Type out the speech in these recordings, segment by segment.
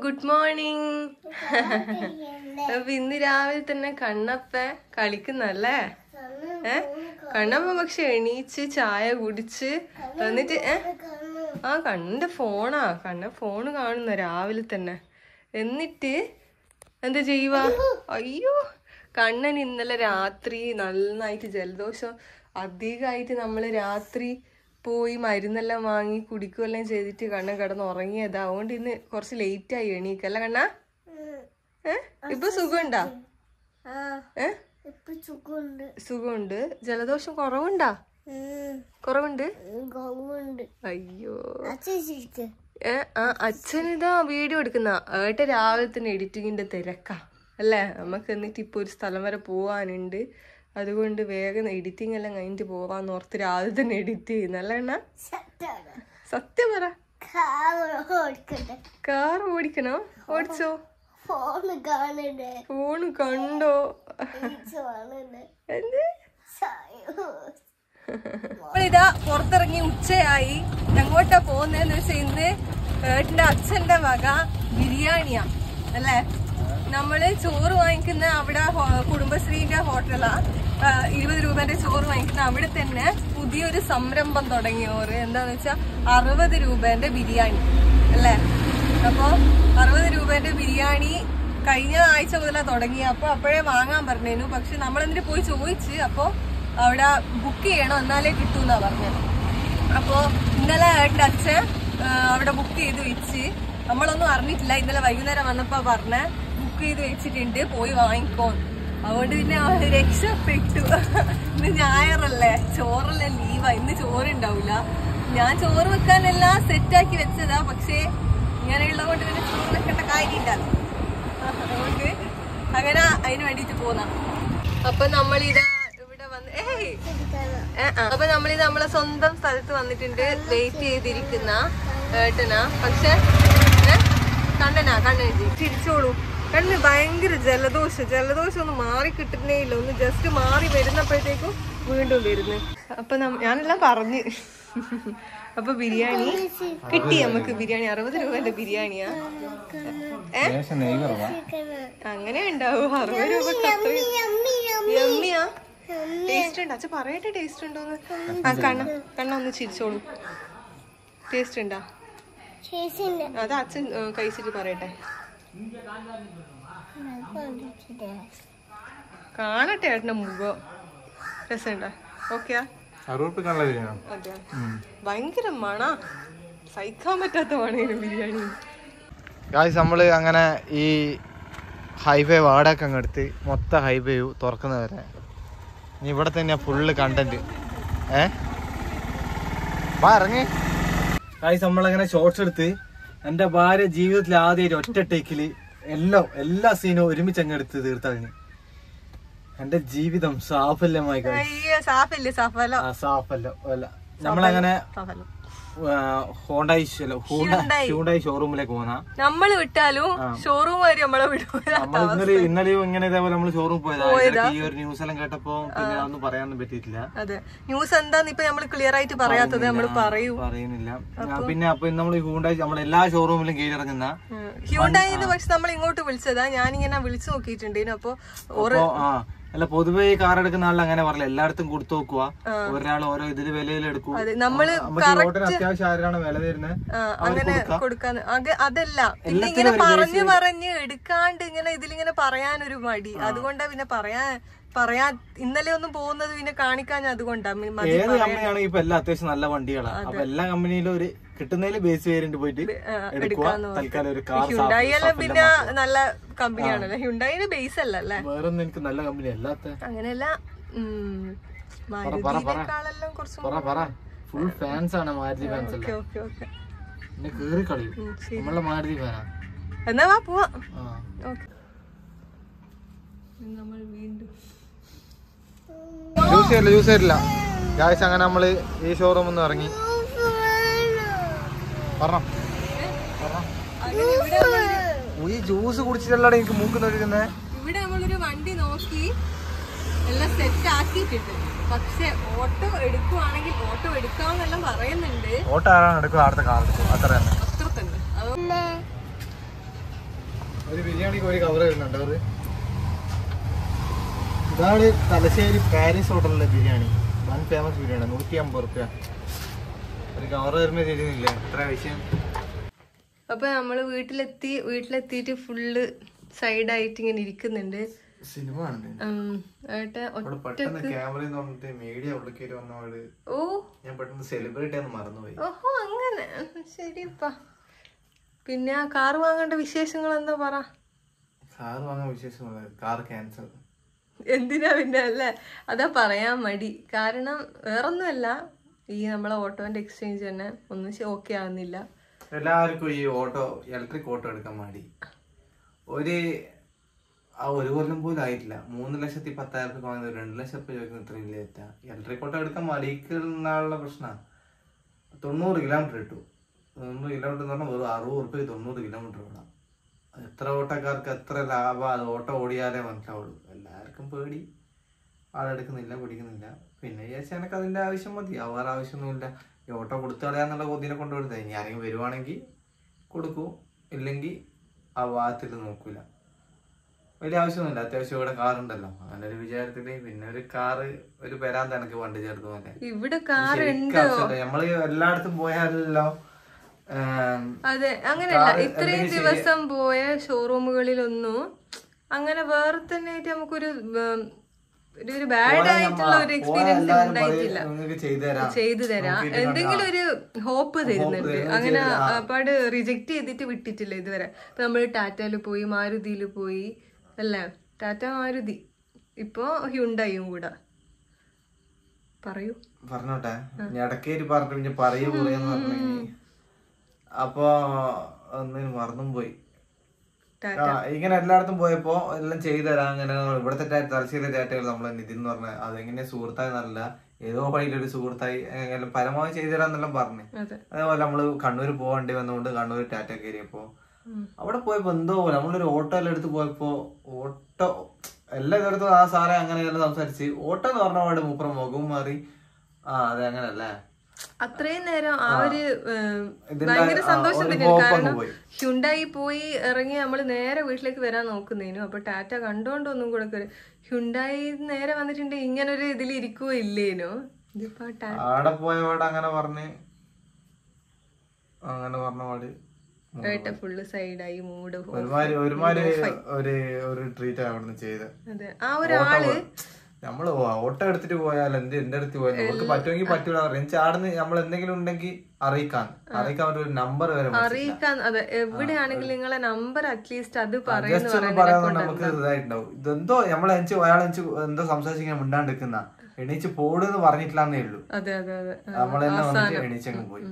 Good morning അപ്പൊ ഇന്ന് രാവിലെ തന്നെ കണ്ണപ്പ കളിക്കുന്നല്ലേ ഏ കണ്ണപ്പ പക്ഷെ എണീച്ച് ചായ കുടിച്ച് എന്നിട്ട് ഏ ആ കണ്ണന്റെ ഫോണാ കണ്ണ ഫോണ് കാണുന്ന രാവിലെ തന്നെ എന്നിട്ട് എന്താ ചെയ്യുക അയ്യോ കണ്ണൻ ഇന്നലെ രാത്രി നന്നായിട്ട് ജലദോഷം അധികമായിട്ട് നമ്മള് രാത്രി പോയി മരുന്നെല്ലാം വാങ്ങി കുടിക്കുകയെല്ലാം ചെയ്തിട്ട് കണ്ണൻ കിടന്ന് ഉറങ്ങിയതാ അതുകൊണ്ട് ഇന്ന് കുറച്ച് ലേറ്റ് ആയി എണീക്കല്ല കണ്ണ ഏ ഇപ്പൊ സുഖമുണ്ടാ ഏ ഇപ്പൊ സുഖമുണ്ട് സുഖമുണ്ട് ജലദോഷം കുറവുണ്ടാ കുറവുണ്ട് ഗോവുണ്ട് അയ്യോ അച്ഛൻ ഏ ആ അച്ഛനിതാ വീഡിയോ എടുക്കുന്ന ഏട്ട രാവിലെ തന്നെ എഡിറ്റിങ്ങിന്റെ തിരക്കാ അല്ലേ നമുക്ക് എന്നിട്ട് ഇപ്പൊ ഒരു സ്ഥലം വരെ പോവാനുണ്ട് അതുകൊണ്ട് വേഗം എഡിറ്റിംഗ് എല്ലാം കഴിഞ്ഞിട്ട് പോവാന്ന് ഓർത്ത് രാവിലെ തന്നെ എഡിറ്റ് ചെയ്യുന്ന അല്ലേ അണ്ണാ സത്താണ് സത്യം പറ കാർ ഓടിക്കട്ടെ കാർ ഓടിക്കണോ ഓടിച്ചോ ഫോണ് കാണണ്ടേ ഫോണ് കണ്ടോ റീൽസ് കാണണ്ടേ എന്ത് സായോ നമ്മളിതാ പുറത്തിറങ്ങി ഉച്ചയായി എങ്ങോട്ടാ പോകുന്നതെന്ന് വെച്ചാൽ ഇന്ന് ഏട്ടന്റെ അച്ഛന്റെ വക ബിരിയാണിയാ അല്ലേ നമ്മള് ചോറ് വാങ്ങിക്കുന്ന അവിടെ ഹോ- കുടുംബശ്രീന്റെ ഹോട്ടലാ ആ, ഇരുപത് രൂപന്റെ ചോറ് വാങ്ങിക്കുന്ന അവിടെ തന്നെ പുതിയൊരു സംരംഭം തുടങ്ങിയോറ് എന്താന്ന് വെച്ചാൽ അറുപത് രൂപന്റെ ബിരിയാണി അല്ലേ അപ്പോ അറുപത് രൂപന്റെ ബിരിയാണി കഴിഞ്ഞ ആഴ്ച മുതലാ തുടങ്ങി അപ്പൊ അപ്പോഴേ വാങ്ങാൻ പറഞ്ഞേനു പക്ഷെ നമ്മൾ എന്നിട്ട് പോയി ചോദിച്ച് അപ്പൊ അവിടെ ബുക്ക് ചെയ്യണം എന്നാലേ കിട്ടൂന്നാ പറഞ്ഞത് അപ്പോ ഇന്നലെ ഏട്ടൻ്റെ അച്ഛൻ ആ, അവിടെ ബുക്ക് ചെയ്ത് വെച്ച് നമ്മളൊന്നും അറിഞ്ഞിട്ടില്ല ഇന്നലെ വൈകുന്നേരം വന്നപ്പോ പറഞ്ഞ ബുക്ക് ചെയ്ത് വെച്ചിട്ടുണ്ട് പോയി വാങ്ങിക്കോ അതുകൊണ്ട് പിന്നെ ആ രക്ഷപ്പെട്ടു ഇന്ന് ഞായറല്ലേ ചോറെല്ലാം ലീവാ ഇന്ന് ചോറുണ്ടാവില്ല ഞാൻ ചോറ് വെക്കാനെല്ലാം സെറ്റാക്കി വെച്ചതാ പക്ഷേ ഇങ്ങനെയുള്ളത് കൊണ്ട് പിന്നെ ചോറ് വെക്കേണ്ട കാര്യമില്ലല്ലോ അതുകൊണ്ട് അങ്ങനെ അതിന് വേണ്ടിട്ട് പോന്ന അപ്പൊ നമ്മളിതാ ഇവിടെ വന്ന് ഏയ് ഏ, ആ. അപ്പൊ നമ്മളിത് നമ്മളെ സ്വന്തം സ്ഥലത്ത് വന്നിട്ടുണ്ട് വെയിറ്റ് ചെയ്തിരിക്കുന്ന ഏട്ടനാ പക്ഷെ ഏ, കണ്ണനാ കണ്ണൻ ചിരിച്ചോളൂ കണ്ണിന് ഭയങ്കര ജലദോഷം ജലദോഷം ഒന്ന് മാറി കിട്ടുന്നേ ഇല്ല ഒന്ന് ജസ്റ്റ് മാറി വരുന്നപ്പോഴത്തേക്കും വീണ്ടും വരുന്നു അപ്പൊ നം- ഞാനെല്ലാം പറഞ്ഞ് അപ്പൊ ബിരിയാണി കിട്ടി നമുക്ക് ബിരിയാണി അറുപത് രൂപന്റെ ബിരിയാണിയാ ഏ അങ്ങനെ ഉണ്ടാവും അറുപത് രൂപ യമ്മിയാ ടേസ്റ്റ് ഉണ്ട് അച്ഛൻ പറയട്ടെ ടേസ്റ്റ് ഉണ്ടോന്ന് ആ കണ്ണ കണ്ണ ഒന്ന് ചിരിച്ചോളൂ ടേസ്റ്റ് ഉണ്ടാ ചേച്ചിന്റെ അത് അച്ഛൻ ഏ, കഴിച്ചിട്ട് പറയട്ടെ കാണട്ടെ ഏട്ടന്റെ മുഖം രസമുണ്ടാ ഓക്കെയാ അറുപത് നല്ല ബിരിയാണി അതെ ഭയങ്കര മണ സഹിക്കാൻ പറ്റാത്ത മണയാണ് ബിരിയാണി ഗായ്സ് നമ്മള് അങ്ങനെ ഈ ഹൈവേ വാടക അങ്ങ് എടുത്ത് മൊത്തം ഹൈവേ തുറക്കുന്നവരെ ഇനി ഇവിടെ തന്നെയാ ഫുള്ള് കണ്ടന്റ് ഏ വാ ഇറങ്ങി ഗായ്സ് നമ്മളങ്ങനെ ഷോർട്സ് എടുത്ത് എന്റെ ഭാര്യ ജീവിതത്തിൽ ആദ്യം ഒറ്റ ടേക്കില് എല്ലാം എല്ലാ സീനും ഒരുമിച്ച് അങ്ങ് എടുത്ത് തീർത്താണ് എന്റെ ജീവിതം സാഫല്യമായി guys. അയ്യോ സാഫല്ലേ സഫലം ആ സാഫല്യം അല്ല നമ്മളങ്ങനെ സഫലം ഹോണ്ടായി ഹ്യൂണ്ടായി ഷോറൂമിലേക്ക് പോന്നാ നമ്മള് വിട്ടാലും ഷോറൂം വരെ നമ്മളെ വിടൂല നമ്മൾ ഇന്നലെ ഇന്നലെയും ഇങ്ങനെ ഇതേപോലെ നമ്മൾ ഷോറൂം പോയതാ ഇതിടയ്ക്ക് ഈ ഒരു ന്യൂസ് എല്ലാം കേട്ടപ്പോ പിന്നെ ഒന്നും പറയാനൊന്നും പറ്റിയിട്ടില്ല അതെ ന്യൂസ് എന്താന്ന് ഇപ്പൊ നമ്മള് ക്ലിയർ ആയിട്ട് പറയാത്തത് നമ്മള് പറയൂ പറയുന്നില്ല ഞാൻ പിന്നെ അപ്പൊ നമ്മൾ ഹ്യൂണ്ടായി നമ്മൾ എല്ലാ ഷോറൂമിലും കീഴടങ്ങുന്ന ഹ്യൂണ്ടായിന്ന് പക്ഷെ നമ്മൾ ഇങ്ങോട്ട് വിളിച്ചതാ ഞാനിങ്ങനെ വിളിച്ചു നോക്കിയിട്ടുണ്ടേനു അപ്പൊ അപ്പൊ ആ അല്ല പൊതുവെ ഈ കാർ എടുക്കുന്ന ആളിൽ അങ്ങനെ പറയില്ല എല്ലായിടത്തും കൊടുത്തു നോക്കുക ഒരാൾ ഓരോ ഇതില് വിലയിൽ എടുക്കും അതെ നമ്മള് നമുക്ക് ഈ ഓട്ടിന് അത്യാവശ്യം ആരാണ് വില തരുന്നത് ആ, അങ്ങനെ കൊടുക്കാൻ അക- അതല്ല പിന്നെ ഇങ്ങനെ പറഞ്ഞു പറഞ്ഞ് എടുക്കാണ്ട് ഇങ്ങനെ ഇതിലിങ്ങനെ പറയാനൊരു മടി അതുകൊണ്ടാ പിന്നെ പറയാൻ പറയാ ഇന്നലെ ഒന്നും പോകുന്നത് പിന്നെ കാണിക്കാൻ അതുകൊണ്ടാ മി- മതി ഏത് കമ്പനിയാണെങ്കിൽ ഇപ്പൊ എല്ലാം അത്യാവശ്യം നല്ല വണ്ടികളാണ് അപ്പൊ എല്ലാ കമ്പനിയിലും ഒരു കിട്ടുന്നതിൽ ബേസ് വേരിയന്റ് പോയിട്ട് എടുക്കുക തൽക്കാലം ഒരു കാർ ഹ്യുണ്ടായി എല്ലാം പിന്നെ നല്ല കമ്പനിയാണല്ലോ ഹ്യുണ്ടായിന് ബേസ് അല്ല അല്ലേ വേറെ ഒന്നും എനിക്ക് നല്ല കമ്പനി അല്ലാത്ത അങ്ങനെയല്ല ഉം, മാരുതിനേക്കാളെല്ലാം കുറച്ചും പറ പറ ഫുൾ ഫാൻസ് ആണ് മാരുതി ഫാൻസ് ഓക്കെ എല്ലാം ഓക്കെ ഓക്കെ പിന്നെ കേറി കളയും നമ്മളെ മാരുതി ഫാനാ എന്നാ വാ പോവാ ആ ഓക്കെ നമ്മൾ വീണ്ടും യൂസ് ചെയ്യില്ല യൂസ് ചെയ്തില്ല ഗായ്സ് അങ്ങനെ നമ്മള് ഈ ഷോറൂം ഒന്ന് ഇറങ്ങി പറഞ്ഞോ അങ്ങനെ ഇവിടെ നമ്മളൊരു- ഈ ജ്യൂസ് കുടിച്ചിട്ടല്ലാടെ എനിക്ക് മൂക്കുന്ന ഒഴുകുന്നേ ഇവിടെ നമ്മളൊരു വണ്ടി നോക്കി എല്ലാം സെറ്റ് ആക്കിയിട്ടുണ്ട് പക്ഷെ ഓട്ടോ എടുക്കുവാണെങ്കിൽ ഓട്ടോ എടുക്കാമെന്നെല്ലാം പറയുന്നുണ്ട് ഓട്ടോ ആരാണ് എടുക്കുക അടുത്ത കാർ എടുക്കും അത്ര തന്നെ അത്ര തന്നെ അത് ഒരു ബിരിയാണിക്ക് ഒരു കവർ വരുന്നുണ്ട് അവർ ഇതാണ് തലശ്ശേരി പാരീസ് ഹോട്ടലിലെ ബിരിയാണി വൺ ഫേമസ് ബിരിയാണി നൂറ്റി അമ്പത് റുപ്യ ഒരു കവർ വരുമ്പോൾ തരുന്നില്ലേ എത്ര വിഷയം അപ്പൊ നമ്മള് വീട്ടിലെത്തി വീട്ടിലെത്തിയിട്ട് ഫുള്ള് സൈഡായിട്ട് ഇങ്ങനെ ഇരിക്കുന്നുണ്ട് സിനിമ ആണ് ഉം, ഏട്ടാ അവിടെ ഒറ്റ പെട്ടെന്ന് ക്യാമറയിൽ വന്നിട്ട് മീഡിയ ഉള്ളിൽ കയറി വന്നവള് ഓ ഞാൻ പെട്ടെന്ന് സെലിബ്രേറ്റ് ആണെന്ന് മറന്നുപോയി ഓഹോ അങ്ങനെ ശരിപ്പാ പിന്നെ ആ കാറ് വാങ്ങേണ്ട വിശേഷങ്ങൾ എന്താ പറ കാർ വാങ്ങാൻ വിശേഷമല്ല കാർ ക്യാൻസൽ എന്തിനാ പിന്നെ അല്ലേ അതാ പറയാൻ മടി കാരണം വേറൊന്നുമല്ല ഈ നമ്മളെ ഓട്ടോന്റെ എക്സ്ചേഞ്ച് തന്നെ ഒന്നും ഓക്കെ ആകുന്നില്ല എല്ലാവർക്കും ഈ ഓട്ടോ ഇലക്ട്രിക് ഓട്ടോ എടുക്കാൻ മടി ഒരു ആ ഒരു കൊല്ലം പോലും ആയിട്ടില്ല മൂന്ന് ലക്ഷത്തി പത്തായിരം രൂപ വാങ്ങുന്നത് രണ്ട് ലക്ഷം രൂപ ചോദിക്കുന്ന ഇത്രയും ലേറ്റ ഇലക്ട്രിക് ഓട്ടോ എടുക്കാൻ മടിക്കുന്നുള്ള പ്രശ്നമാണ് തൊണ്ണൂറ് കിലോമീറ്റർ ഇട്ടു തൊണ്ണൂറ് കിലോമീറ്റർ എന്ന് പറഞ്ഞാൽ വെറും അറുപത് റുപ്യ തൊണ്ണൂറ് കിലോമീറ്റർ വേണം എത്ര ഓട്ടക്കാർക്ക് എത്ര ലാഭം അത് ഓട്ടോ ഓടിയാലേ മനസ്സിലാവുള്ളൂ എല്ലാവർക്കും പേടി ആളെടുക്കുന്നില്ല പിടിക്കുന്നില്ല പിന്നെ വിചാരിച്ചാൽ എനിക്ക് അതിന്റെ ആവശ്യം മതി ആ വേറെ ആവശ്യമൊന്നുമില്ല ഈ ഓട്ടോ കൊടുത്തു കളയാന്നുള്ള കൊതിനെ കൊണ്ടുവരുന്നത് ഇനി ആരെങ്കിലും വരുവാണെങ്കിൽ കൊടുക്കൂ ഇല്ലെങ്കിൽ ആ ഭാഗത്തിൽ നോക്കൂല വലിയ ആവശ്യമൊന്നുമില്ല അത്യാവശ്യം ഇവിടെ കാറുണ്ടല്ലോ അങ്ങനെ ഒരു വിചാരത്തില് പിന്നെ ഒരു കാറ് ഒരു പെരാന്ത എനിക്ക് വണ്ടി ചേർത്ത് പോലെ ഇവിടെ കാർ ശരിക്കും ആവശ്യമില്ല. നമ്മള് എല്ലായിടത്തും പോയാലല്ലോ ഏം, അതെ അങ്ങനെയല്ല കാറ് ഇത്രയും എന്തെങ്കിലും ദിവസം പോയ ഷോറൂമുകളിലൊന്നും അങ്ങനെ വേറെ തന്നെ ആയിട്ട് നമുക്കൊരു ഉം, ഒരു- ഒരു ബാഡ് ആയിട്ടുള്ള ഒരു എക്സ്പീരിയൻസ് എല്ലാവരും ഉണ്ടായിട്ടില്ല പറയും, നിങ്ങൾക്ക് ചെയ്തു തരാം ചെയ്തു തരാം നോക്കിയിട്ട് എന്തെങ്കിലും ഒരു ഹോപ്പ് തരുന്നുണ്ട് തരുന്നുണ്ട്, അങ്ങനെ ചെയ്തു തരാം. അപ്പാട് റിജക്ട് ചെയ്തിട്ട് വിട്ടിട്ടില്ല ഇതുവരെ ഇപ്പൊ നമ്മൾ ടാറ്റയിൽ പോയി മാരുതിയിൽ പോയി അല്ലേ ടാറ്റ മാരുതി ഇപ്പൊ ഹ്യുണ്ടായും കൂടെ പറയൂ പറഞ്ഞോട്ടെ ഇനി ഇടക്കേരി പറഞ്ഞു പിന്നെ പറയൂ കുറേന്ന് പറഞ്ഞു അപ്പൊ ഒന്നിനും മറന്നും പോയി ടാറ്റ ആ, ഇങ്ങനെ എല്ലായിടത്തും പോയപ്പോ എല്ലാം ചെയ്തു തരാം അങ്ങനെ ഇവിടുത്തെ ടാ- തലശ്ശേരി ടാറ്റകൾ നമ്മളെ നിതിൻ എന്ന് പറഞ്ഞ അതെങ്ങനെ സുഹൃത്തായി നല്ല ഏതോ വഴിയിൽ ഒരു സുഹൃത്തായി എല്ലാം പരമാവധി ചെയ്തു തരാന്നെല്ലാം പറഞ്ഞു അതെ അതേപോലെ നമ്മള് കണ്ണൂർ പോകേണ്ടി വന്നുകൊണ്ട് കണ്ണൂർ ടാറ്റ കയറിയപ്പോ അവിടെ പോയപ്പോ എന്തോ പോലെ നമ്മളൊരു ഓട്ടോ എല്ലാം എടുത്ത് പോയപ്പോ ഓട്ടോ എല്ലാ ഇതെടുത്ത് ആ സാറെ അങ്ങനെ എല്ലാം സംസാരിച്ച് ഓട്ടോ എന്ന് പറഞ്ഞ പാട് മൂപ്പറ മുഖവും മാറി ആ അതെ അങ്ങനല്ലേ അത്രയും നേരം ആ ഒരു ഏം, ഇതിന്റെ ഭയങ്കര ആ, സന്തോഷം ഒരു തന്നെയാണ് hope അങ്ങ് കാരണം പോയി. ഹ്യുണ്ടായി പോയി ഇറങ്ങി നമ്മൾ നേരെ വീട്ടിലേക്ക് വരാൻ നോക്കുന്നതിനു അപ്പൊ ടാറ്റ കണ്ടോണ്ട് ഒന്നും കൂടെ കേറി ഹ്യുണ്ടായി നേരെ വന്നിട്ടുണ്ട് ഇങ്ങനെ ഒരു ഇതിൽ ഇരിക്കുവോ ഇല്ലേനോ ഇതിപ്പോ ടാ- ആടെ പോയ പാട് അങ്ങനെ പറഞ്ഞ് അങ്ങനെ പറഞ്ഞ പാട് ഏട്ട ഫുള്ള് സൈഡായി മൂഡ് ഒരുമാതിരി ഒരുമാതിരി ഒരു ഒരു ട്രീറ്റ് അവിടുന്ന് ചെയ്ത് അതെ ആ ഒരാള് നമ്മള് ഓട്ടോ എടുത്തിട്ട് പോയാൽ എന്ത് എന്റെ അടുത്ത് പോയാൽ നമുക്ക് പറ്റുമെങ്കിൽ പറ്റൂല എനിക്ക് ആടുന്ന് നമ്മൾ എന്തെങ്കിലും ഉണ്ടെങ്കിൽ അറിയിക്കാൻ അറിയിക്കാൻ ഒരു നമ്പർ വരെ മനസ്സിലായി. അറിയിക്കാൻ അതെ എവിടെയാണെങ്കിലും നിങ്ങളെ നമ്പർ അറ്റ്ലീസ്റ്റ് അത് പറയുന്നു ജസ്റ്റ് ഒന്ന് പറയാൻ നമുക്ക് ഇതായിട്ടുണ്ടാവും ഇതെന്തോ നമ്മളെ എനിക്ക് അയാൾ എനിക്ക് എന്തോ സംസാരിച്ചിങ്ങനെ മിണ്ടാണ്ടിരിക്കുന്ന എണീച്ച് പോടെന്ന് പറഞ്ഞിട്ടില്ലാന്നേ ഉള്ളൂ അതെ അതെ അതെ ആ, നമ്മളെന്നെ വന്നിട്ട് എണീച്ചങ്ങ് പോയി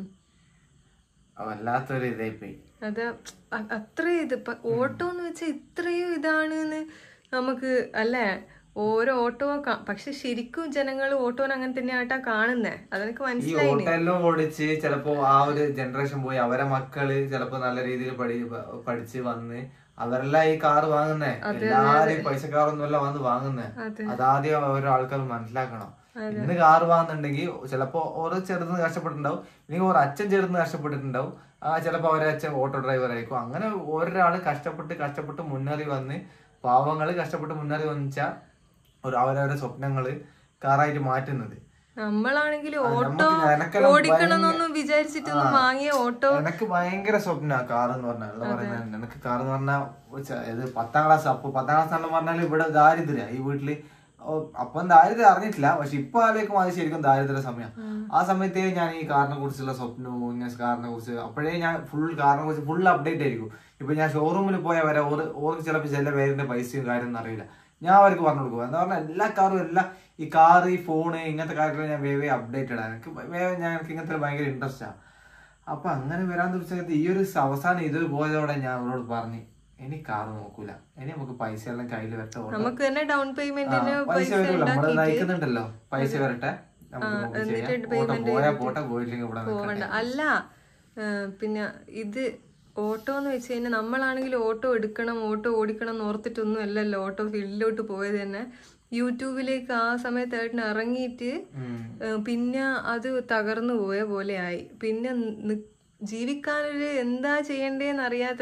അത് വല്ലാത്തൊരു ഇതായി പോയി അത് അ- അത്രയും ഇത് ഇപ്പൊ ഓട്ടോ എന്ന് വെച്ചാൽ ഇത്രയും ഇതാണ് നമുക്ക് അല്ലേ ഓരോ ഓട്ടോ കാ- പക്ഷെ ശരിക്കും ജനങ്ങൾ ഓട്ടോനെ അങ്ങനെ തന്നെയായിട്ടാ കാണുന്നേ അതെനിക്ക് ഈ മനസ്സിലായി ഓട്ടെല്ലാം ഓടിച്ച് ചിലപ്പോ ആ ഒരു ജനറേഷൻ പോയി അവരെ മക്കള് ചിലപ്പോ നല്ല രീതിയിൽ പഠി പഠിച്ച് വന്ന് അവരെല്ലാം ഈ കാറ് വാങ്ങുന്നേ എല്ലാരും പൈസക്കാരൊന്നും അല്ല വന്ന് വാങ്ങുന്നേ അതെ. അതാദ്യം ഓരോ ആൾക്കാർ മനസ്സിലാക്കണം ഇന്ന് കാറ് വാങ്ങുന്നുണ്ടെങ്കിൽ ചിലപ്പോ ഓരോ ചെറുന്ന് കഷ്ടപ്പെട്ടിട്ടുണ്ടാവും ഇല്ലെങ്കിൽ ഓരോ അച്ഛൻ ചെറുന്ന് കഷ്ടപ്പെട്ടിട്ടുണ്ടാവും ആ ചിലപ്പോ അവരെ അച്ഛൻ ഓട്ടോ ഡ്രൈവർ ആയിരിക്കും അങ്ങനെ ഒരാള് കഷ്ടപ്പെട്ട് കഷ്ടപ്പെട്ട് മുന്നേറി വന്ന് പാവങ്ങള് കഷ്ടപ്പെട്ട് മുന്നേറി വന്നിച്ചാ ഒരു അവരവരുടെ സ്വപ്നങ്ങള് കാറായിട്ട് മാറ്റുന്നത് നമ്മളാണെങ്കിൽ ആ, ഓട്ടോ നമുക്ക് എനക്കെല്ലാം ഓടിക്കണമെന്നൊന്നും വിചാരിച്ചിട്ടൊന്നും വാങ്ങിയ ഓട്ടോ എനിക്ക് ഭയങ്കര സ്വപ്ന കാർ എന്ന് പറഞ്ഞാൽ എന്താ പറയുന്നത് എനിക്ക് കാർ എന്ന് പറഞ്ഞാൽ ഇത് പത്താം ക്ലാസ് അപ്പൊ പത്താം ക്ലാസ് എന്ന് പറഞ്ഞാൽ ഇവിടെ ദാരിദ്ര്യ ഈ വീട്ടില് ഓ, അപ്പം ദാരിദ്ര്യം അറിഞ്ഞിട്ടില്ല പക്ഷെ ഇപ്പൊ ആലോചിക്കും അത് ശരിക്കും ദാരിദ്ര്യ സമയം ആ സമയത്തേ ഞാൻ ഈ കാറിനെ കുറിച്ചുള്ള സ്വപ്നവും ഇങ്ങനെ കാറിനെ കുറിച്ച് അപ്പോഴേ ഞാൻ ഫുൾ കാറിനെ കുറിച്ച് ഫുൾ അപ്ഡേറ്റ് ആയിരിക്കും ഇപ്പൊ ഞാൻ ഷോറൂമിൽ പോയാൽ വരെ ഓർ ഓർക്ക് ചിലപ്പോൾ ചില പേരിന്റെ പൈസയും കാര്യമൊന്നും അറിയില്ല ഞാൻ അവർക്ക് പറഞ്ഞു കൊടുക്കും എന്താ പറഞ്ഞാൽ എല്ലാ കാറും എല്ലാ ഈ കാറ് ഈ ഫോണ് ഇങ്ങനത്തെ കാര്യങ്ങൾ ഞാൻ വേവേ അപ്ഡേറ്റഡ് ആണ് എനിക്ക് വേഗം ഞാൻ എനിക്ക് ഇങ്ങനത്തെ ഭയങ്കര ഇൻട്രസ്റ്റ് ആണ് അപ്പൊ അങ്ങനെ വരാൻ ദിവസത്ത് ഈ ഒരു അവസാനം ഇത് പോയതോടെ ഞാൻ അവരോട് പറഞ്ഞു ഇനി കാറ് നോക്കൂല ഇനി നമുക്ക് പൈസ എല്ലാം കയ്യിൽ വരട്ടെ ഓട്ടോ. നമുക്ക് തന്നെ ഡൗൺ ആ, പേയ്മെന്റിന് പൈസ പൈസ വരില്ല നമ്മള് ഉണ്ടാക്കിയിട്ട് നയിക്കുന്നുണ്ടല്ലോ പൈസ വരട്ടെ നമുക്ക് നോക്കി ചെയ്യാം. ഓട്ടോ പോയാ പോട്ടെ പോയില്ലെങ്കിൽ ഇവിടെ പോവണ്ട നിൽക്കട്ടെ. അല്ല ആ, പിന്നെ ഇത് ഓട്ടോ എന്ന് വെച്ച് കഴിഞ്ഞാൽ നമ്മളാണെങ്കിൽ ഓട്ടോ എടുക്കണം ഓട്ടോ ഓടിക്കണം എന്ന് ഓർത്തിട്ടൊന്നും അല്ലല്ലോ ഓട്ടോ ഫീൽഡിലോട്ട് പോയത് തന്നെ യൂട്യൂബിലേക്ക് ആ സമയത്ത് ഏട്ടൻ ഇറങ്ങിയിട്ട് ഉം. ഏ, പിന്നെ അത് തകർന്നു പോയ പോലെ ആയി പിന്നെ നി- ജീവിക്കാനൊരു എന്താ ചെയ്യണ്ടേന്ന് അറിയാത്ത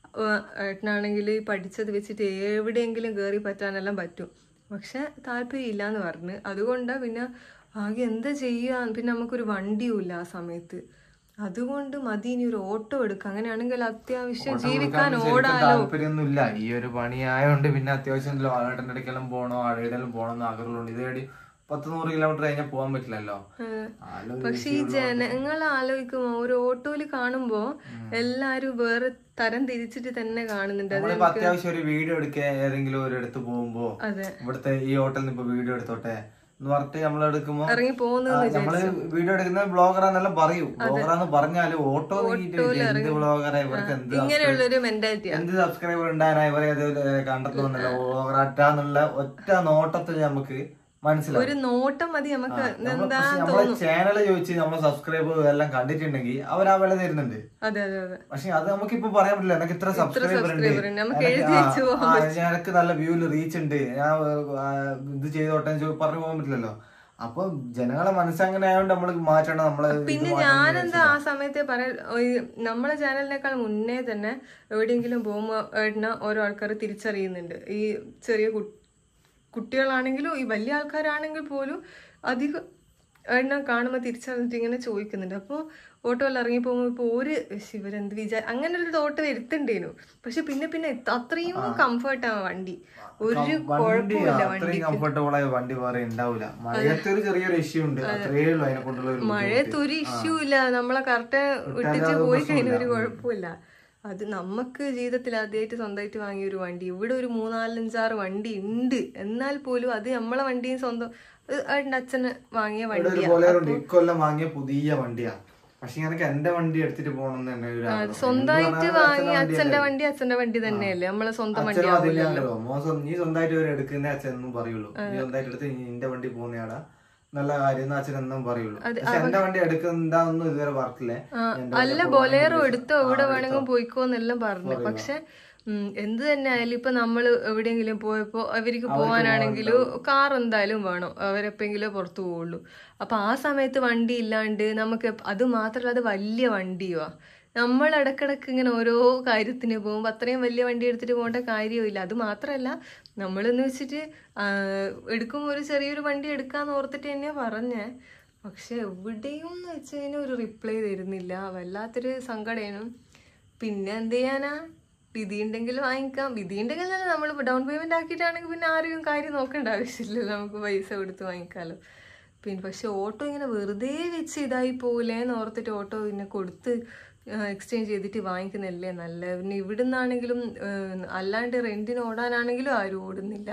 ഏട്ടനാണെങ്കിൽ പഠിച്ചത് വെച്ചിട്ട് എവിടെയെങ്കിലും കയറി പറ്റാനെല്ലാം പറ്റും പക്ഷെ താല്പര്യം ഇല്ലാന്ന് പറഞ്ഞ് അതുകൊണ്ടാ പിന്നെ ആകെ എന്താ ചെയ്യാ പിന്നെ നമുക്കൊരു വണ്ടിയും ഇല്ല ആ സമയത്ത് അതുകൊണ്ട് മതി ഇനി ഒരു ഓട്ടോ എടുക്കാം അങ്ങനെയാണെങ്കിൽ അത്യാവശ്യം ജീവിക്കാൻ ഓടാലോ താല്പര്യമൊന്നുമില്ല ഈ ഒരു പണിയായോണ്ട് പിന്നെ അത്യാവശ്യം വാഴേട്ടൻ്റെ ഇടയ്ക്കെല്ലാം പോണോ ആഴയിടെല്ലാം പോകണം എന്ന് ആഗ്രഹമുണ്ട് ഇതേടി പത്ത് നൂറ് കിലോമീറ്റർ കഴിഞ്ഞാൽ പോകാൻ പറ്റില്ലല്ലോ ആലോചിച്ച് പക്ഷെ ഈ ജനങ്ങൾ ആലോചിക്കുമ്പോ ഒരു ഓട്ടോയില് കാണുമ്പോ എല്ലാരും വേറെ തരം തിരിച്ചിട്ട് തന്നെ കാണുന്നുണ്ട് അത് നമ്മളിപ്പോ അത്യാവശ്യം ഒരു വീഡിയോ എടുക്കാൻ ഏതെങ്കിലും ഒരു അടുത്ത് പോകുമ്പോ അതെ. ഇവിടുത്തെ ഈ ഹോട്ടലിൽ നിന്ന് ഇപ്പൊ വീഡിയോ എടുത്തോട്ടെ എന്ന് പറഞ്ഞിട്ട് നമ്മൾ എടുക്കുമ്പോ ഇറങ്ങി പോകുന്നു ആ, നമ്മള് വീഡിയോ എടുക്കുന്ന ബ്ലോഗറാന്നെല്ലാം പറയും ബ്ലോഗറാന്ന് പറഞ്ഞാല് ഓട്ടോ എന്ത് ബ്ലോഗറാ ഇവർക്ക് എന്ത് ഇങ്ങനെയുള്ളൊരു മെന്റാലിറ്റിയാ എന്ത് സബ്സ്ക്രൈബർ ഉണ്ടാകാനാ ഇവരെ അത് കണ്ടെത്തു വന്നല്ലോ ബ്ലോഗറാറ്റാന്നുള്ള ഒറ്റ നോട്ടത്തിൽ നമുക്ക് മനസ്സിലാവും ഒരു നോട്ടം മതി നമുക്ക് നമ്മള് എന്താ പക്ഷെ നമ്മളെ ചാനല് ചോദിച്ച് നമ്മളെ സബ്സ്ക്രൈബർ എല്ലാം കണ്ടിട്ടുണ്ടെങ്കിൽ അവർ ആ വില തരുന്നുണ്ട് അതെ അതെ അതെ പക്ഷെ അത് നമുക്കിപ്പോ പറയാൻ പറ്റില്ല എനിക്ക് ഇത്ര സബ്സ്ക്രൈബർ ഉണ്ട് subscriber ഉണ്ട്. നമുക്ക് എനിക്ക് എഴുതി ആ, വെച്ച് ആ, എനിക്ക് നല്ല വ്യൂല് റീച്ച് ഉണ്ട് ഞാൻ ആ, ഇത് ചെയ്തോട്ടെ എന്ന് ചോ- പറഞ്ഞു പോകാൻ പറ്റില്ലല്ലോ അപ്പൊ ജനങ്ങളെ മനസ്സങ്ങനെ ആയതുകൊണ്ട് നമ്മൾ മാറ്റണം നമ്മളെ ഇത് പിന്നെ മാറ്റണം എന്ന് ഞാനെന്താ ആ സമയത്തെ പറയാൻ നമ്മളെ ചാനലിനേക്കാൾ മുന്നേ തന്നെ എവിടെയെങ്കിലും പോകുമ്പോൾ ഏട്ടന ഓരോ ആൾക്കാർ തിരിച്ചറിയുന്നുണ്ട് ഈ ചെറിയ കു- കുട്ടികളാണെങ്കിലും ഈ വലിയ ആൾക്കാരാണെങ്കിൽ പോലും അധികം ഏട്ടനെ കാണുമ്പോൾ തിരിച്ചറിഞ്ഞിട്ട് ഇങ്ങനെ ചോദിക്കുന്നുണ്ട് അപ്പോൾ ഓട്ടോയിൽ ഇറങ്ങി പോകുമ്പോൾ ഇപ്പോൾ ഒരു "ശ്ശ്, ഇവരെന്ത് വിചാരം അങ്ങനെ ഒരു തോട്ട് വരുത്തുണ്ടേനു പക്ഷെ പിന്നെ പിന്നെ ഇത് അത്രയും കംഫർട്ടാണ് വണ്ടി ഒരു വണ്ടി കുഴപ്പമില്ല വണ്ടി അത്രയും കംഫർട്ടബിൾ ആയ വണ്ടി വേറെ ഉണ്ടാവില്ല മഴയത്തൊരു ചെറിയൊരു ഇഷ്യൂ ഉണ്ട് അത്രേ ഉള്ളൂ അതിനെ കൊണ്ടുള്ള ഒരു മഴയത്ത് ഒരു ഇഷ്യൂ ഇല്ല നമ്മളെ കറക്റ്റ് വിട്ടിട്ട് പോയി കഴിഞ്ഞാൽ ഒരു കുഴപ്പമില്ല അത് നമുക്ക് ജീവിതത്തിൽ ആദ്യമായിട്ട് സ്വന്തമായിട്ട് വാങ്ങിയ ഒരു വണ്ടി ഇവിടെ ഒരു മൂന്നാലഞ്ചാറ് വണ്ടി ഉണ്ട് എന്നാൽ പോലും അത് നമ്മളെ വണ്ടിയും സ്വന്തം അത് ഏട്ടൻ്റെ അച്ഛന് വാങ്ങിയ ഇവിടെ ഒരു വണ്ടിയാ ബൊലേറോ ഉണ്ട് ഇക്കൊല്ലം വാങ്ങിയ പുതിയ വണ്ടിയാ പക്ഷെ എനിക്ക് എന്റെ വണ്ടി എടുത്തിട്ട് പോകണം എന്ന് തന്നെ ഒരു ആഗ്രഹം. സ്വന്തമായിട്ട് എന്ത് വാങ്ങിയ പറഞ്ഞാലും അച്ഛന്റെ വണ്ടി അച്ഛന്റെ വണ്ടി തന്നെയല്ലേ നമ്മളെ സ്വന്തം വണ്ടി അച്ഛനും അതില്ലാണ്ടല്ലോ മോൻ സ്വ- നീ സ്വന്തമായിട്ട് ഒരു എടുക്കുന്ന അച്ഛൻ എന്നും പറയുള്ളൂ നീ സ്വന്തമായിട്ട് എടുത്ത് നീ നിന്റെ വണ്ടി പോകുന്നയാളാ നല്ല കാര്യം എന്ന് അച്ഛൻ എന്നും പറയുള്ളൂ പക്ഷെ എന്റെ വണ്ടി എടുക്കുന്നതാന്നും ഇതുവരെ വർക്കില്ലേ അല്ല ബൊലേറോ എടുത്തോ എവിടെ വേണമെങ്കിലും പോയിക്കോന്നെല്ലാം പറഞ്ഞു പക്ഷെ ഉം, എന്ത് തന്നെ ആയാലും ഇപ്പൊ നമ്മൾ എവിടെയെങ്കിലും പോയപ്പോ അവർക്ക് പോകാനാണെങ്കിലും കാർ എന്തായാലും വേണം അവരെപ്പെങ്കിലും പുറത്തു പോവുള്ളൂ അപ്പൊ ആ സമയത്ത് വണ്ടി ഇല്ലാണ്ട് നമുക്ക് എപ്പ- അത് മാത്രമല്ല അത് വലിയ വണ്ടിയുവാ നമ്മൾ ഇടക്കിടക്ക് ഇങ്ങനെ ഓരോ കാര്യത്തിന് പോകുമ്പോൾ അത്രയും വലിയ വണ്ടി എടുത്തിട്ട് പോകേണ്ട കാര്യമില്ല അത് മാത്രമല്ല നമ്മളെന്ന് വെച്ചിട്ട് ആ, എടുക്കുമ്പോൾ ഒരു ചെറിയൊരു വണ്ടി എടുക്കാന്ന് ഓർത്തിട്ട് തന്നെയാ പറഞ്ഞേ പക്ഷെ എവിടെയും എന്ന് വെച്ച് കഴിഞ്ഞാൽ ഒരു റിപ്ലൈ തരുന്നില്ല വല്ലാത്തൊരു സങ്കടേനും പിന്നെ എന്ത് ചെയ്യാനാ വിധി ഉണ്ടെങ്കിൽ വാങ്ങിക്കാം വിധി ഉണ്ടെങ്കിൽ തന്നെ നമ്മൾ ഡൗൺ പേയ്മെന്റ് ആക്കിയിട്ടാണെങ്കിൽ പിന്നെ ആരെയും കാര്യം നോക്കേണ്ട ആവശ്യമില്ലല്ലോ നമുക്ക് പൈസ കൊടുത്ത് വാങ്ങിക്കാമല്ലോ പിന്നെ പക്ഷെ ഓട്ടോ ഇങ്ങനെ വെറുതെ വെച്ച് ഇതായി പോകില്ലേന്ന് ഓർത്തിട്ട് ഓട്ടോ പിന്നെ കൊടുത്ത് എക്സ്ചേഞ്ച് ചെയ്തിട്ട് വാങ്ങിക്കുന്നതല്ലേ നല്ല പിന്നെ ഇവിടുന്നാണെങ്കിലും ഏഹ്, അല്ലാണ്ട് റെന്റിന് ഓടാനാണെങ്കിലും ആരും ഓടുന്നില്ല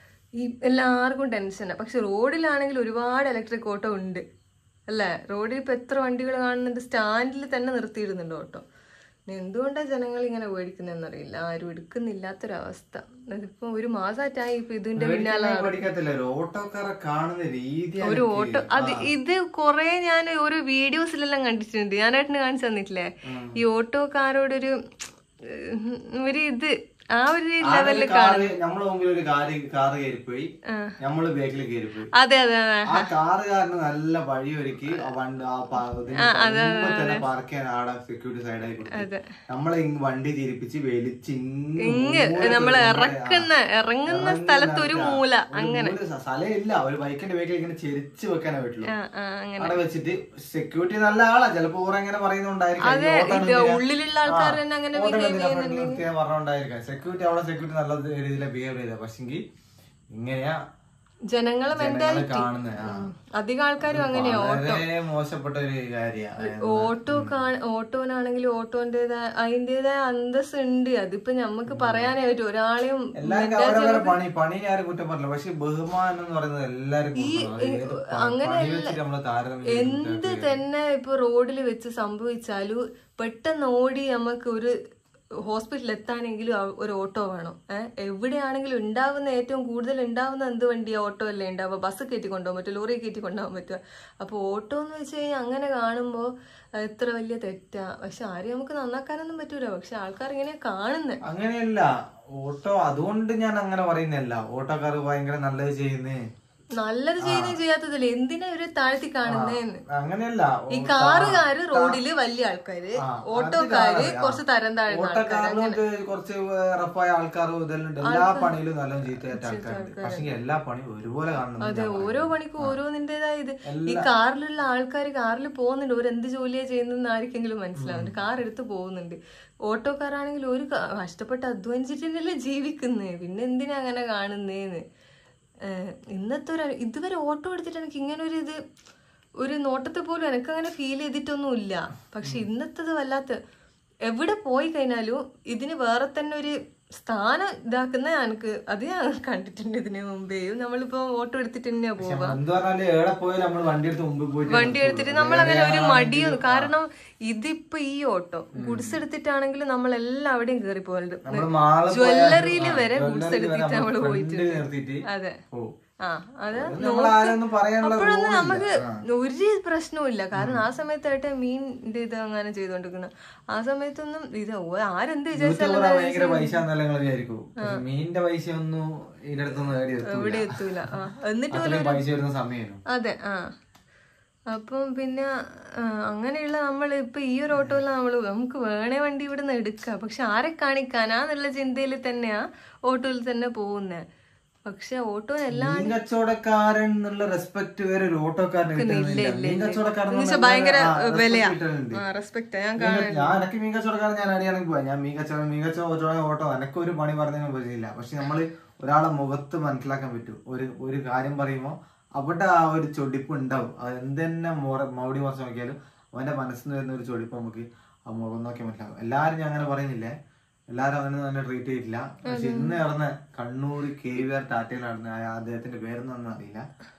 ഈ എല്ലാവർക്കും ടെൻഷനാണ് പക്ഷെ റോഡിലാണെങ്കിൽ ഒരുപാട് ഇലക്ട്രിക് ഓട്ടോ ഉണ്ട് അല്ലേ റോഡിൽ ഇപ്പൊ എത്ര വണ്ടികൾ കാണുന്നുണ്ട് സ്റ്റാൻഡിൽ തന്നെ നിർത്തിയിടുന്നുണ്ട് ഓട്ടോ പിന്നെ എന്തുകൊണ്ടാണ് ജനങ്ങൾ ഇങ്ങനെ മേടിക്കുന്നതെന്നറിയില്ല ആരും എടുക്കുന്നില്ലാത്തൊരവസ്ഥ അതിപ്പോ ഒരു മാസമായിട്ടായി ഇപ്പൊ ഇതിന്റെ പിന്നാലെ നട- പഠിക്കത്തില്ല ഒരു ഓട്ടോക്കാരെ കാണുന്ന രീതി ഒരു ഓട്ടോ അത് ഇത് കൊറേ ഞാൻ ഓരോ വീഡിയോസിലെല്ലാം കണ്ടിട്ടുണ്ട് ഞാനായിട്ടിന് കാണിച്ചു തന്നിട്ടില്ലേ ഈ ഓട്ടോക്കാരോടൊരു ഉം, ഒരു ഇത് ആ ഒരു ലെവലിൽ കാറ് നമ്മളെ മുമ്പിൽ ഒരു കാറ് കാറ് കയറിപ്പോയി നമ്മള് ബാക്കിൽ കയറിപ്പോയി അതെ അതെ അതെ ആ കാറുകാരന് നല്ല വഴി ഒരുക്കി ആ വണ്ടി ആ പ- ഇതിന്റെ മുമ്പ് തന്നെ പാർക്ക് ചെയ്യാൻ ആടെ സെക്യൂരിറ്റി സൈഡായി കൊടുത്തു നമ്മളെ ഇങ് വണ്ടി തിരിപ്പിച്ച് വലിച്ച് ഇങ്ങ് മൂല നമ്മൾ കയറി. ഇറക്കുന്ന ഇറങ്ങുന്ന സ്ഥലത്ത് ഒരു മൂല അങ്ങനെ സ്ഥലമില്ല ഒരു ബൈക്കിന്റെ ബാക്കിൽ ഇങ്ങനെ ചെരിച്ച് വെക്കാനേ പറ്റുള്ളൂ ആ, ആ, അങ്ങനെ അവിടെ വെച്ചിട്ട് സെക്യൂരിറ്റി നല്ല ആളാ ചിലപ്പോ ഓരോ ഇങ്ങനെ പറയുന്നുണ്ടായിരിക്കും അതെ ഈ ഓട്ടം ഇത് എന്തിനാ? ഉള്ളിലുള്ള ആൾക്കാർ തന്നെ അങ്ങനെ ഓട്ടം ബിഹേവ് എന്തിനാ ചെയ്യുന്നുണ്ട് front നിർത്തിയാ പറഞ്ഞോണ്ടായിരിക്കാം സെക്യൂരിറ്റി അവിടെ സെക്യൂരിറ്റി നല്ല രീതിയിലാണ് ബിഹേവ് ചെയ്തത് പക്ഷെങ്കിൽ ഇങ്ങനെയാ ജനങ്ങളെ ജനങ്ങളെ മെന്റാലിറ്റി കാണുന്നത് ആ. അധികം ആൾക്കാരും അങ്ങനെയാ വളരെ മോശപ്പെട്ട ഒരു കാര്യമാണ് ഓട്ടോ കാ ഓട്ടോനാണെങ്കിൽ ഓട്ടോന്റേതായ അതിന്റേതായ അന്തസ് ഉണ്ട് അതിപ്പോ ഞമ്മക്ക് പറയാനേ പറ്റും ഒരാളെയും എല്ലാവർക്കും അവരവരെ പണി പണിനെ ആരും കുറ്റം പറഞ്ഞില്ല പക്ഷെ ബഹുമാനം എന്ന് പറയുന്നത് എല്ലാവർക്കും കൊടുക്കണം. അത് ഏത് പ- പണി വെച്ചിട്ട് നമ്മള് താരതമ്യം ചെയ്തിട്ട് എന്ത് തന്നെ ഇപ്പൊ റോഡിൽ വെച്ച് സംഭവിച്ചാലും പെട്ടെന്ന് ഓടി നമുക്ക് ഒരു ഹോസ്പിറ്റലിൽ എത്താനെങ്കിലും ആ- ഒരു ഓട്ടോ വേണം ഏഹ് എവിടെയാണെങ്കിലും ഉണ്ടാവുന്ന ഏറ്റവും കൂടുതൽ ഉണ്ടാവുന്ന എന്ത് വണ്ടിയാ ഓട്ടോ അല്ലേ ഉണ്ടാവുക ബസ് കയറ്റി കൊണ്ടുപോകാൻ പറ്റും ലോറി കയറ്റി കൊണ്ടുപോകാൻ പറ്റുക അപ്പോൾ ഓട്ടോ എന്ന് വെച്ച് കഴിഞ്ഞാൽ അങ്ങനെ കാണുമ്പോൾ എത്ര വലിയ തെറ്റാ പക്ഷെ ആരെയും നമുക്ക് നന്നാക്കാനൊന്നും പറ്റൂല പക്ഷെ ആൾക്കാർ ഇങ്ങനെ കാണുന്നത് അങ്ങനെയല്ല ഓട്ടോ അതുകൊണ്ട് ഞാൻ അങ്ങനെ പറയുന്നില്ല ഓട്ടോക്കാർ ഭയങ്കര നല്ലത് ചെയ്യുന്നേ നല്ലത് ചെയ്യുന്നതും ചെയ്യാത്തതല്ലേ എന്തിനാ ഇവര് താഴ്ത്തി കാണുന്നേന്ന് അങ്ങനെയല്ല ഈ കാറുകാര് റോഡില് വലിയ ആൾക്കാര് ആ, ഓട്ടോക്കാര് അത് കുറച്ച് തരം താഴ്ന്ന ആൾക്കാര് ഓട്ടക്കാരിലും ഇത് കുറച്ച് റഫായ ആൾക്കാരും ഇതെല്ലാം ഉണ്ട് എല്ലാ പണിയിലും നല്ല ചീത്തയായിട്ട് ആൾക്കാരുണ്ട് പക്ഷെ എല്ലാ പണിയും ഒരുപോലെ കാണുന്നു അതെ ഓരോ പണിക്കും ഓരോന്നിന്റേതായ ഇത് ഈ കാറിലുള്ള ആൾക്കാർ കാറിൽ പോകുന്നുണ്ട് ഒരു എന്ത് ജോലിയാ ചെയ്യുന്നതെന്ന് ആർക്കെങ്കിലും മനസ്സിലാവുന്നുണ്ട് കാർ എടുത്ത് പോകുന്നുണ്ട് ഓട്ടോക്കാരാണെങ്കിൽ ഒരു ക- കഷ്ടപ്പെട്ട് അധ്വാനിച്ചിട്ടല്ലേ ജീവിക്കുന്നേ പിന്നെ എന്തിനാ അങ്ങനെ കാണുന്നേന്ന് ഏഹ് ഇന്നത്തെ ഒരു ഇതുവരെ ഓട്ടോ എടുത്തിട്ട് എനിക്ക് ഇങ്ങനെ ഒരു ഇത് ഒരു നോട്ടത്തെ പോലും എനിക്ക് അങ്ങനെ ഫീൽ ചെയ്തിട്ടൊന്നും ഇല്ല പക്ഷെ ഇന്നത്തത് വല്ലാത്ത എവിടെ പോയി കഴിഞ്ഞാലും ഇതിന് വേറെ തന്നെ ഒരു സ്ഥാനം ഇതാക്കുന്ന എനിക്ക് അത് ഞാൻ കണ്ടിട്ടുണ്ട് ഇതിന് മുമ്പേ നമ്മളിപ്പോ ഓട്ടോ എടുത്തിട്ട് തന്നെയാ പോവാ എന്ത് പറഞ്ഞാല് എവിടെ പോയാലും നമ്മൾ വണ്ടി എടുത്ത് മുമ്പിൽ പോയിട്ട് വണ്ടി എടുത്തിട്ട് നമ്മൾ അങ്ങനെ ഒരു മടിയും കാരണം ഇതിപ്പോ ഈ ഓട്ടോ ഗുഡ്സ് എടുത്തിട്ടാണെങ്കിൽ നമ്മൾ എല്ലാവിടെയും കയറി പോകലുണ്ട് നമ്മള് മാള് ജ്വല്ലറിയിൽ വരെ ഗുഡ്സ് എടുത്തിട്ട് നമ്മൾ ഫ്രണ്ട് പോയിട്ടുണ്ട് നിർത്തിയിട്ട് അതെ പോവും ആ അത് നമ്മൾ ആരൊന്നും പറയാനുള്ള അപ്പോഴൊന്നും rule നമുക്ക് ഇല്ല. ഒരു പ്രശ്നവും ഇല്ല കാരണം ആ സമയത്തായിട്ട് മീനിന്റെ ഇത് അങ്ങനെ ചെയ്തോണ്ടിരിക്കുന്ന ആ സമയത്തൊന്നും ഇത് ഓ- ആരെന്ത് യൂത്ത് വിചാരിച്ചാലും പറയാൻ ഭയങ്കര പൈസ എന്നല്ല നിങ്ങൾ വിചാരിക്കും പക്ഷെ മീനിന്റെ പൈസ ഒന്നും ഇതിന്റെ അടുത്തൊന്നും നേടി ഇവിടെ എത്തൂല എത്തൂല ആ എന്നിട്ട് അത്രയും പൈസ വരുന്ന സമയമായിരുന്നു അതെ ആ അപ്പം പിന്നെ ആ, അങ്ങനെയുള്ള നമ്മൾ ഇപ്പൊ ഈ ഒരു ഓട്ടോയിൽ നമ്മൾ നമുക്ക് വേണേ വണ്ടി ഇവിടെ നിന്ന് എടുക്കാം പക്ഷെ ആരെ കാണിക്കാനാന്നുള്ള ചിന്തയിൽ തന്നെയാ ഓട്ടോയിൽ തന്നെ പോകുന്നേ പക്ഷെ ഓട്ടോ എല്ലാം മീൻ കച്ചവടക്കാരൻ എന്നുള്ള റെസ്പെക്ട് വേറെ ഒരു ഓട്ടോക്കാരന് കിട്ടുന്നില്ല മീൻ കച്ചവടക്കാരൻ എന്ന് എന്നുവെച്ചാ പറഞ്ഞാൽ ഭയങ്കര ആ, respect വിലയാ കിട്ടുന്നുണ്ട്. ആ റെസ്പെക്ട് ഞാൻ മീൻ ക- ഞാൻ എനിക്ക് മീൻ കച്ചവടക്കാരൻ ഞാൻ അടിയാണെങ്കിൽ പോവാ ഞാൻ മീൻ കച്ചവടം മീൻ കച്ചവടം ഓട്ടോ എനക്ക് ഒരു പണി പറഞ്ഞതിന് പറ്റില്ല പക്ഷെ നമ്മള് ഒരാളെ മുഖത്ത് മനസ്സിലാക്കാൻ പറ്റും ഒരു ഒരു കാര്യം പറയുമ്പോൾ അവിടെ ആ ഒരു ചൊടിപ്പ് ഉണ്ടാവും അത് എന്തെന്നെ മോറ- മൗടി മറിച്ച് നോക്കിയാലും അവന്റെ മനസ്സിൽ നിന്ന് വരുന്ന ഒരു ചൊടിപ്പ് നമുക്ക് ആ മുഖം നോക്കിയാൽ മനസ്സിലാവും എല്ലാരും ഞാൻ അങ്ങനെ പറയുന്നില്ലേ എല്ലാരും അങ്ങനെ തന്നെ ട്രീറ്റ് ചെയ്തിട്ടില്ല പക്ഷെ ഇന്ന് നടന്ന കണ്ണൂർ കെ വി ആർ ടാറ്റയിൽ നടന്ന ആ അദ്ദേഹത്തിന്റെ പേരൊന്നും അറിയില്ല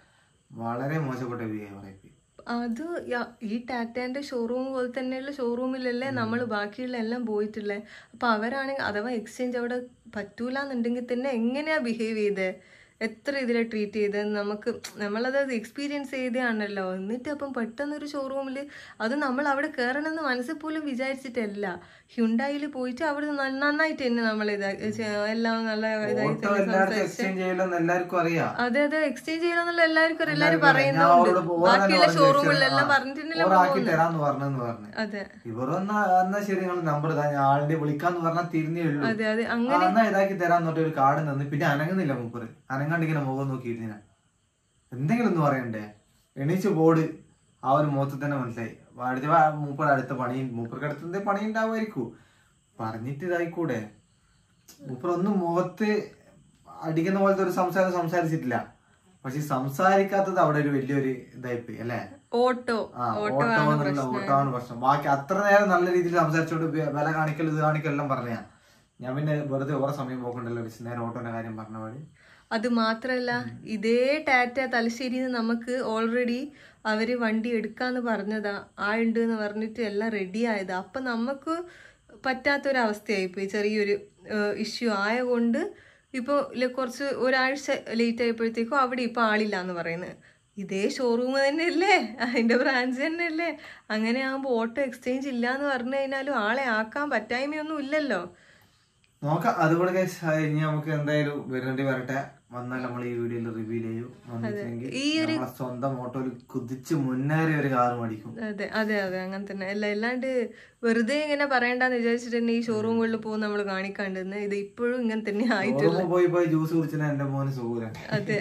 വളരെ മോശപ്പെട്ട ബിഹേവിയർ ആയിപ്പോയി അത് യ- ഈ ടാറ്റേന്റെ ഷോറൂം പോലെ തന്നെയുള്ള ഷോറൂമിലല്ലേ നമ്മൾ ബാക്കിയുള്ള എല്ലാം പോയിട്ടുള്ളത് അപ്പൊ അവരാണെങ്കിൽ അഥവാ എക്സ്ചേഞ്ച് അവിടെ പറ്റൂല എന്നുണ്ടെങ്കിൽ തന്നെ എങ്ങനെയാ ബിഹേവ് ചെയ്തത് എത്ര ഇതിലെ ട്രീറ്റ് ചെയ്തത് നമുക്ക് നമ്മളത് എക്സ്പീരിയൻസ് ചെയ്തതാണല്ലോ എന്നിട്ട് അപ്പം പെട്ടെന്നൊരു ഷോറൂമിൽ അത് നമ്മൾ അവിടെ കയറണമെന്ന് മനസ്സിൽ പോലും വിചാരിച്ചിട്ടല്ല ഹ്യുണ്ടായിൽ പോയിട്ട് അവിടെ നന്ന- നന്നായിട്ട് തന്നെ നമ്മൾ ഇതാ ചെ- എല്ലാം നല്ല ഇതായി ഓട്ടോ എല്ലായിടത്തും എക്സ്ചേഞ്ച് ചെയ്യലെന്ന് എല്ലാവർക്കും അറിയാം അതെ അതെ എക്സ്ചേഞ്ച് ചെയ്യണമെന്നുള്ള എല്ലാവർക്കും എല്ലാവരും ഞാൻ പറയുന്നുണ്ട് അവരോട് ഓരോ ബാക്കിയുള്ള പറഞ്ഞു ഷോറൂമിലെല്ലാം ആ, പറഞ്ഞിട്ടുണ്ടല്ലോ ഓറാക്കി തരാന്ന് പറഞ്ഞെന്ന് പറഞ്ഞു അതെ ഇവരൊന്നാ എന്നാ ശരി നിങ്ങൾ നമ്പർ താ ഞാൻ ആളിന്റെ വിളിക്കാന്ന് പറഞ്ഞാൽ തിരിഞ്ഞേ ഉള്ളൂ അതെ അതെ ആ, അങ്ങനെ എന്നാ ഇതാക്കി തരാന്ന് പറഞ്ഞിട്ട് ഒരു കാർഡ് നിന്ന് പിന്നെ അനങ്ങുന്നില്ല മൂപ്പര് അനങ്ങാണ്ട് ഇങ്ങനെ മുഖം നോക്കിയിരുന്ന എന്തെങ്കിലും ഒന്ന് പറയണ്ടേ എണീച്ച് ബോർഡ് ആ ഒരു മുഖത്ത് തന്നെ മനസ്സിലായി അടുത്ത മൂപ്പർ അടുത്ത പണി മൂപ്പർക്ക് അടുത്ത പണി ഉണ്ടാവുമായിരിക്കും പറഞ്ഞിട്ട് ഇതായിക്കൂടെ മൂപ്പർ ഒന്നും മുഖത്ത് അടിക്കുന്ന പോലത്തെ ഒരു സംസാരം സംസാരിച്ചിട്ടില്ല പക്ഷെ ഈ സംസാരിക്കാത്തത് അവിടെ ഒരു വലിയൊരു ഇതായിപ്പോയി അല്ലേ ഓട്ടോ ആ ഓട്ടോ എന്നുള്ള ഓട്ടോ ആണ് പ്രശ്നം ബാക്കി അത്ര നേരം നല്ല രീതിയിൽ സംസാരിച്ചോണ്ട് വെ- വില കാണിക്കൽ ഇത് കാണിക്കൽ എല്ലാം പറഞ്ഞാ ഞാൻ പിന്നെ വെറുതെ ഓരോ സമയം പോക്കണ്ടല്ലോ വെച്ച് നേരെ ഓട്ടോന്റെ കാര്യം പറഞ്ഞ പോലെ അത് മാത്രല്ല ഇതേ ടാറ്റ തലശ്ശേരിയിൽ നമുക്ക് ഓൾറെഡി അവര് വണ്ടി എടുക്കാന്ന് പറഞ്ഞതാ ആളുണ്ട് എന്ന് പറഞ്ഞിട്ട് എല്ലാം റെഡി ആയതാ അപ്പൊ നമുക്ക് പറ്റാത്തൊരവസ്ഥയായി പോയി ചെറിയൊരു ഇഷ്യൂ ആയതുകൊണ്ട് ഇപ്പോൾ കുറച്ച് ഒരാഴ്ച ലേറ്റ് ആയപ്പോഴത്തേക്കും അവിടെ ഇപ്പൊ ആളില്ല എന്ന് പറയുന്നത് ഇതേ ഷോറൂം തന്നെയല്ലേ അതിന്റെ ബ്രാഞ്ച് തന്നെയല്ലേ അങ്ങനെ ആകുമ്പോൾ ഓട്ടോ എക്സ്ചേഞ്ച് ഇല്ല എന്ന് പറഞ്ഞു കഴിഞ്ഞാലും ആളെ ആക്കാൻ പറ്റായ്മയൊന്നും ഇല്ലല്ലോ നോക്കാം അതുപോലെ guys, ആ, ഇനി നമുക്ക് എന്തായാലും വരേണ്ടി വരട്ടെ വന്നാൽ നമ്മൾ ഈ വീഡിയോയിൽ റിവീൽ ചെയ്യും വന്നിട്ടുണ്ടെങ്കിൽ നമ്മളെ സ്വന്തം ഓട്ടോയിൽ കുതിച്ച് മുന്നേറിയ ഒരു കാർ മേടിക്കും അതെ അതെ അതെ അങ്ങനെ തന്നെ അല്ല അല്ലാണ്ട് വെറുതെ ഇങ്ങനെ പറയണ്ടെന്ന് വിചാരിച്ചിട്ട് തന്നെ ഈ ഷോറൂമുകളിൽ പോകും നമ്മൾ കാണിക്കാണ്ടെന്ന് ഇത് ഇപ്പോഴും ഇങ്ങനെ തന്നെ ആയിട്ട് ഓർമ്മ പോയി പോയി ജ്യൂസ് കുടിച്ചാൽ എന്റെ മോന് സുഖൂല അതെ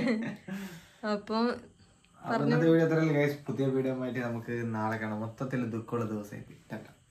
അപ്പം അപ്പൊ ഇന്നത്തെ വീഡിയോ അത്രയല്ലേ ഗൈസ് പുതിയ വീഡിയോ ആയിട്ട് നമുക്ക് നാളെ കാണാം മൊത്തത്തിൽ ദുഃഖമുള്ള ദിവസമായിട്ട്